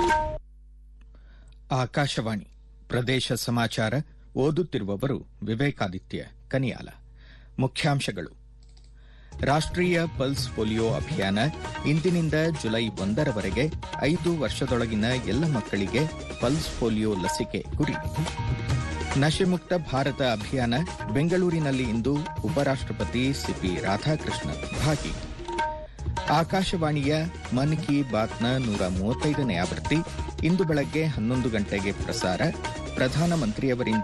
ಆಕಾಶವಾಣಿ ಪ್ರದೇಶ ಸಮಾಚಾರ ಓದುತ್ತಿರುವವರು ವಿವೇಕಾದಿತ್ಯ ಕನಿಯಾಲ ಮುಖ್ಯಾಂಶಗಳು ರಾಷ್ಟ್ರೀಯ ಪಲ್ಸ್ ಪೋಲಿಯೋ ಅಭಿಯಾನ ಇಂದಿನಿಂದ ಜುಲೈ ಒಂದರವರೆಗೆ ಐದು ವರ್ಷದೊಳಗಿನ ಎಲ್ಲ ಮಕ್ಕಳಿಗೆ ಪಲ್ಸ್ ಪೋಲಿಯೋ ಲಸಿಕೆ ಗುರಿ ನಶೆಮುಕ್ತ ಭಾರತ ಅಭಿಯಾನ ಬೆಂಗಳೂರಿನಲ್ಲಿ ಇಂದು ಉಪರಾಷ್ಟ್ರಪತಿ ಸಿಪಿ ರಾಧಾಕೃಷ್ಣನ್ ಭಾಗಿ ಆಕಾಶವಾಣಿಯ ಮನ್ ಕಿ ಬಾತ್ನ ನೂರ ಮೂವತ್ತೈದನೇ ಆವೃತ್ತಿ ಇಂದು ಬೆಳಗ್ಗೆ ಹನ್ನೊಂದು ಗಂಟೆಗೆ ಪ್ರಸಾರ ಪ್ರಧಾನಮಂತ್ರಿಯವರಿಂದ